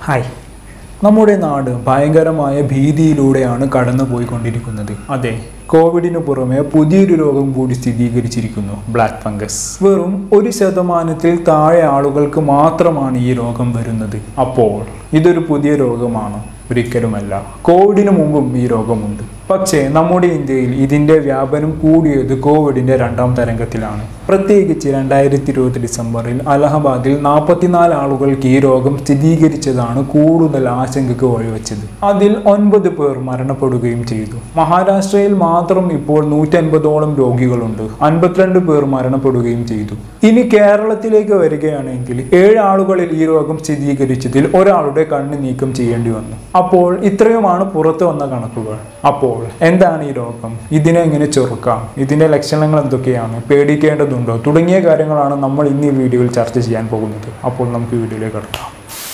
hi നമ്മുടെ നാട് ഭയങ്കരമായ ഭീതിയിലൂടെയാണ് കടന്നു പോയിക്കൊണ്ടിരിക്കുന്നത് അതെ കോവിഡിന് പുറമെ പുതിയൊരു രോഗം കൂടി സ്ഥിരീകരിച്ചിരിക്കുന്നു ബ്ലാക്ക് ഫംഗസ് വെറും ഒരു ശതമാനത്തിൽ താഴെ ആളുകൾക്ക് മാത്രമാണ് ഈ രോഗം വരുന്നത് അപ്പോൾ ഇതൊരു പുതിയ രോഗമാണ് ഒരിക്കലുമല്ല കോവിഡിന് മുമ്പും ഈ രോഗമുണ്ട് പക്ഷേ നമ്മുടെ ഇന്ത്യയിൽ ഇതിന്റെ വ്യാപനം കൂടിയത് കോവിഡിന്റെ രണ്ടാം തരംഗത്തിലാണ് പ്രത്യേകിച്ച് രണ്ടായിരത്തി ഇരുപത് ഡിസംബറിൽ അലഹബാദിൽ നാൽപ്പത്തിനാല് ആളുകൾക്ക് ഈ രോഗം സ്ഥിരീകരിച്ചതാണ് കൂടുതൽ ആശങ്കയ്ക്ക് വഴിവെച്ചത് അതിൽ ഒൻപത് പേർ മരണപ്പെടുകയും ചെയ്തു മഹാരാഷ്ട്രയിൽ മാത്രം ഇപ്പോൾ നൂറ്റൻപതോളം രോഗികളുണ്ട് അൻപത്തിരണ്ട് പേർ മരണപ്പെടുകയും ചെയ്തു ഇനി കേരളത്തിലേക്ക് വരികയാണെങ്കിൽ ഏഴ് ആളുകളിൽ ഈ രോഗം സ്ഥിരീകരിച്ചതിൽ ഒരാളുടെ കണ്ണ് നീക്കം ചെയ്യേണ്ടി വന്നു അപ്പോൾ ഇത്രയുമാണ് പുറത്തു വന്ന കണക്കുകൾ അപ്പോൾ എന്താണ് ഈ രോഗം ഇതിനെ എങ്ങനെ ചെറുക്കാം ഇതിന്റെ ലക്ഷണങ്ങൾ എന്തൊക്കെയാണ് പേടിക്കേണ്ടതുണ്ടോ തുടങ്ങിയ കാര്യങ്ങളാണ് നമ്മൾ ഇന്ന് ഈ വീഡിയോയിൽ ചർച്ച ചെയ്യാൻ പോകുന്നത് അപ്പോൾ നമുക്ക് വീഡിയോയിലേക്ക് കടക്കാം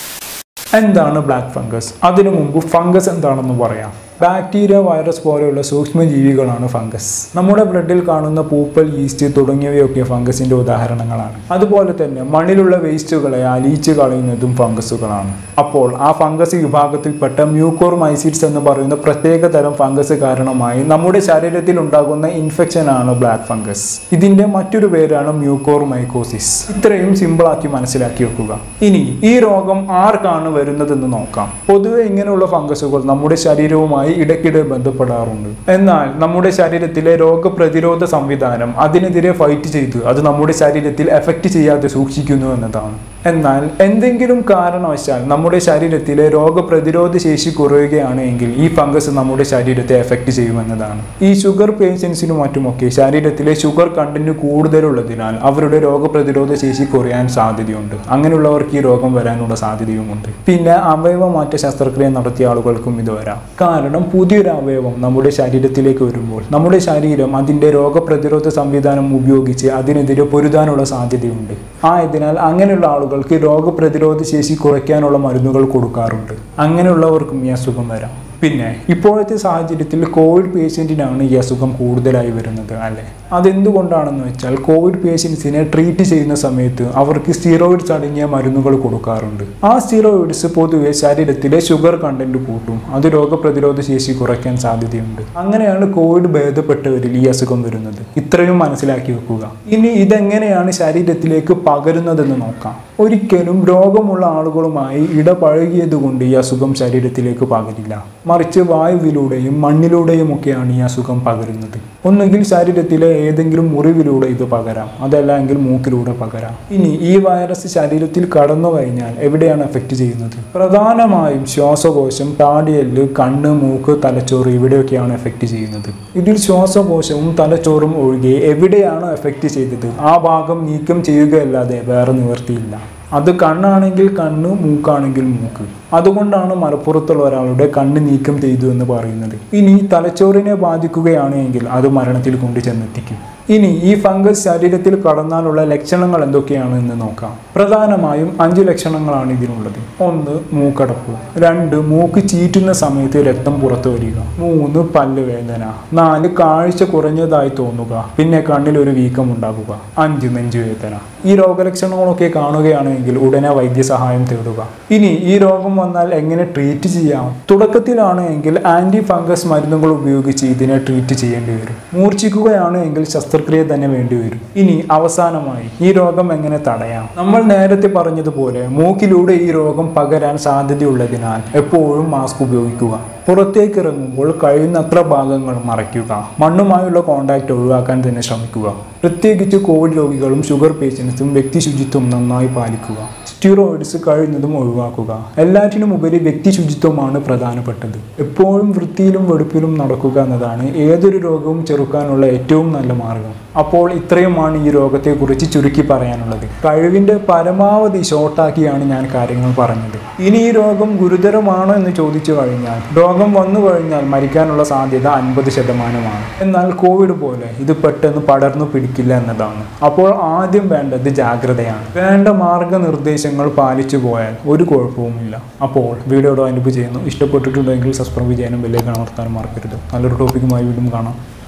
എന്താണ് ബ്ലാക്ക് ഫംഗസ് അതിനു മുമ്പ് ഫംഗസ് എന്താണെന്ന് പറയാം ബാക്ടീരിയ വൈറസ് പോലെയുള്ള സൂക്ഷ്മജീവികളാണ് ഫംഗസ് നമ്മുടെ ബ്ലഡിൽ കാണുന്ന പൂപ്പൽ ഈസ്റ്റ് തുടങ്ങിയവയൊക്കെ ഫംഗസിന്റെ ഉദാഹരണങ്ങളാണ് അതുപോലെ തന്നെ മണ്ണിലുള്ള വേസ്റ്റുകളെ അലിയിച്ച് കളയുന്നതും ഫംഗസുകളാണ് അപ്പോൾ ആ ഫംഗസ് വിഭാഗത്തിൽപ്പെട്ട മ്യൂക്കോർ മൈസിറ്റ്സ് എന്ന് പറയുന്ന പ്രത്യേക തരം ഫംഗസ് കാരണമായി നമ്മുടെ ശരീരത്തിൽ ഉണ്ടാകുന്ന ഇൻഫെക്ഷൻ ആണ് ബ്ലാക്ക് ഫംഗസ് ഇതിന്റെ മറ്റൊരു പേരാണ് മ്യൂക്കോർ മൈക്കോസിസ് ഇത്രയും സിമ്പിളാക്കി മനസ്സിലാക്കി വെക്കുക ഇനി ഈ രോഗം ആർക്കാണ് വരുന്നതെന്ന് നോക്കാം പൊതുവെ ഇങ്ങനെയുള്ള ഫംഗസുകൾ നമ്മുടെ ശരീരവുമായി ഇടയ്ക്കിടെ ബന്ധപ്പെടാറുണ്ട് എന്നാൽ നമ്മുടെ ശരീരത്തിലെ രോഗപ്രതിരോധ സംവിധാനം അതിനെതിരെ ഫൈറ്റ് ചെയ്ത് അത് നമ്മുടെ ശരീരത്തിൽ എഫക്റ്റ് ചെയ്യാതെ സൂക്ഷിക്കുന്നു എന്നതാണ് എന്നാൽ എന്തെങ്കിലും കാരണവശാൽ നമ്മുടെ ശരീരത്തിലെ രോഗപ്രതിരോധ ശേഷി കുറയുകയാണ് എങ്കിൽ ഈ ഫംഗസ് നമ്മുടെ ശരീരത്തെ എഫക്റ്റ് ചെയ്യുമെന്നതാണ് ഈ ഷുഗർ പേഷ്യൻസിനും മറ്റുമൊക്കെ ശരീരത്തിലെ ഷുഗർ കണ്ടന്റ് കൂടുതലുള്ളതിനാൽ അവരുടെ രോഗപ്രതിരോധ ശേഷി കുറയാൻ സാധ്യതയുണ്ട് അങ്ങനെയുള്ളവർക്ക് ഈ രോഗം വരാനുള്ള സാധ്യതയുമുണ്ട് പിന്നെ അവയവ മാറ്റ ശസ്ത്രക്രിയ നടത്തിയ ആളുകൾക്കും ഇത് വരാം കാരണം പുതിയൊരു അവയവം നമ്മുടെ ശരീരത്തിലേക്ക് വരുമ്പോൾ നമ്മുടെ ശരീരം അതിൻ്റെ രോഗപ്രതിരോധ സംവിധാനം ഉപയോഗിച്ച് അതിനെതിരെ പൊരുതാനുള്ള സാധ്യതയുണ്ട് ആയതിനാൽ അങ്ങനെയുള്ള ആളുകൾക്ക് രോഗപ്രതിരോധ ശേഷി കുറയ്ക്കാനുള്ള മരുന്നുകൾ കൊടുക്കാറുണ്ട് അങ്ങനെയുള്ളവർക്കും ഈ അസുഖം വരാം പിന്നെ ഇപ്പോഴത്തെ സാഹചര്യത്തിൽ കോവിഡ് പേഷ്യൻറ്റിനാണ് ഈ അസുഖം കൂടുതലായി വരുന്നത് അല്ലേ അതെന്തുകൊണ്ടാണെന്ന് വെച്ചാൽ കോവിഡ് പേഷ്യൻസിനെ ട്രീറ്റ് ചെയ്യുന്ന സമയത്ത് അവർക്ക് സ്റ്റീറോയിഡ്സ് അടങ്ങിയ മരുന്നുകൾ കൊടുക്കാറുണ്ട് ആ സ്റ്റീറോയിഡ്സ് പൊതുവെ ശരീരത്തിലെ ഷുഗർ കണ്ടന്റ് കൂട്ടും അത് രോഗപ്രതിരോധ ശേഷി കുറയ്ക്കാൻ സാധ്യതയുണ്ട് അങ്ങനെയാണ് കോവിഡ് ഭേദപ്പെട്ടവരിൽ ഈ അസുഖം വരുന്നത് ഇത്രയും മനസ്സിലാക്കി വെക്കുക ഇനി ഇതെങ്ങനെയാണ് ശരീരത്തിലേക്ക് പകരുന്നതെന്ന് നോക്കാം ഒരിക്കലും രോഗമുള്ള ആളുകളുമായി ഇടപഴകിയത് കൊണ്ട് ഈ അസുഖം ശരീരത്തിലേക്ക് പകരില്ല മറിച്ച് വായുവിലൂടെയും മണ്ണിലൂടെയും ഒക്കെയാണ് ഈ അസുഖം പകരുന്നത് ഒന്നുകിൽ ശരീരത്തിലെ ഏതെങ്കിലും മുറിവിലൂടെ ഇത് പകരാം അതല്ല എങ്കിൽ മൂക്കിലൂടെ പകരാം ഇനി ഈ വൈറസ് ശരീരത്തിൽ കടന്നു കഴിഞ്ഞാൽ എവിടെയാണ് എഫക്റ്റ് ചെയ്യുന്നത് പ്രധാനമായും ശ്വാസകോശം താടിയല് കണ്ണ് മൂക്ക് തലച്ചോറ് ഇവിടെയൊക്കെയാണ് എഫക്റ്റ് ചെയ്യുന്നത് ഇതിൽ ശ്വാസകോശവും തലച്ചോറും ഒഴികെ എവിടെയാണ് എഫക്റ്റ് ചെയ്തത് ആ ഭാഗം നീക്കം ചെയ്യുകയല്ലാതെ വേറെ നിവർത്തിയില്ല അത് കണ്ണാണെങ്കിൽ കണ്ണ് മൂക്കാണെങ്കിൽ മൂക്ക് അതുകൊണ്ടാണ് മലപ്പുറത്തുള്ള ഒരാളുടെ കണ്ണ് നീക്കം ചെയ്തു എന്ന് പറയുന്നത് ഇനി തലച്ചോറിനെ ബാധിക്കുകയാണ് എങ്കിൽ അത് മരണത്തിൽ കൊണ്ടു ചെന്നെത്തിക്കും ഇനി ഈ ഫംഗസ് ശരീരത്തിൽ കടന്നാലുള്ള ലക്ഷണങ്ങൾ എന്തൊക്കെയാണ് എന്ന് നോക്കാം പ്രധാനമായും അഞ്ച് ലക്ഷണങ്ങളാണ് ഇതിനുള്ളത് ഒന്ന് മൂക്കടപ്പ് രണ്ട് മൂക്ക് ചീറ്റുന്ന സമയത്ത് രക്തം പുറത്തു വരിക മൂന്ന് പല്ല് വേദന നാല് കാഴ്ച കുറഞ്ഞതായി തോന്നുക പിന്നെ കണ്ണിൽ ഒരു വീക്കം ഉണ്ടാകുക അഞ്ച് നെഞ്ചുവേദന ഈ രോഗലക്ഷണങ്ങളൊക്കെ കാണുകയാണെങ്കിൽ ഉടനെ വൈദ്യസഹായം തേടുക ഇനി ഈ രോഗം വന്നാൽ എങ്ങനെ ട്രീറ്റ് ചെയ്യാം തുടക്കത്തിലാണ് എങ്കിൽ ആന്റി ഫംഗസ് മരുന്നുകൾ ഉപയോഗിച്ച് ഇതിനെ ട്രീറ്റ് ചെയ്യേണ്ടി വരും മൂർച്ഛിക്കുകയാണ് എങ്കിൽ ശസ്ത്രക്രിയ തന്നെ വേണ്ടി വരും ഇനി അവസാനമായി ഈ രോഗം എങ്ങനെ തടയാം നമ്മൾ നേരത്തെ പറഞ്ഞതുപോലെ മൂക്കിലൂടെ ഈ രോഗം പകരാൻ സാധ്യതയുള്ളതിനാൽ എപ്പോഴും മാസ്ക് ഉപയോഗിക്കുക പുറത്തേക്ക് ഇറങ്ങുമ്പോൾ കഴിയുന്നത്ര ഭാഗങ്ങൾ മറയ്ക്കുക മണ്ണുമായുള്ള കോണ്ടാക്ട് ഒഴിവാക്കാൻ തന്നെ ശ്രമിക്കുക പ്രത്യേകിച്ച് കോവിഡ് രോഗികളും ഷുഗർ പേഷ്യൻസും വ്യക്തി ശുചിത്വം നന്നായി പാലിക്കുക സ്റ്റീറോയിഡ്സ് കഴിയുന്നതും ഒഴിവാക്കുക എല്ലാറ്റിനും ഉപരി വ്യക്തി ശുചിത്വമാണ് പ്രധാനപ്പെട്ടത് എപ്പോഴും വൃത്തിയിലും വെടുപ്പിലും നടക്കുക എന്നതാണ് ഏതൊരു രോഗവും ചെറുക്കാനുള്ള ഏറ്റവും നല്ല മാർഗം അപ്പോൾ ഇത്രയുമാണ് ഈ രോഗത്തെക്കുറിച്ച് ചുരുക്കി പറയാനുള്ളത് കഴിവിൻ്റെ പരമാവധി ഷോർട്ടാക്കിയാണ് ഞാൻ കാര്യങ്ങൾ പറഞ്ഞത് ഇനി ഈ രോഗം ഗുരുതരമാണോ എന്ന് ചോദിച്ചു കഴിഞ്ഞാൽ രോഗം വന്നു കഴിഞ്ഞാൽ മരിക്കാനുള്ള സാധ്യത അൻപത് ശതമാനമാണ് എന്നാൽ കോവിഡ് പോലെ ഇത് പെട്ടെന്ന് പടർന്നു പിടിക്കില്ല എന്നതാണ് അപ്പോൾ ആദ്യം വേണ്ടത് ജാഗ്രതയാണ് വേണ്ട മാർഗനിർദ്ദേശങ്ങൾ പാലിച്ചു പോയാൽ ഒരു കുഴപ്പവുമില്ല അപ്പോൾ വീഡിയോയുടെ അനുഭവം ചെയ്യുന്നു ഇഷ്ടപ്പെട്ടിട്ടുണ്ടെങ്കിൽ സബ്സ്ക്രൈബ് ചെയ്യാനും ബെല്ലേക്ക് അമർത്താനും മറക്കരുത് നല്ലൊരു ടോപ്പിക്കുമായി വീണ്ടും കാണാം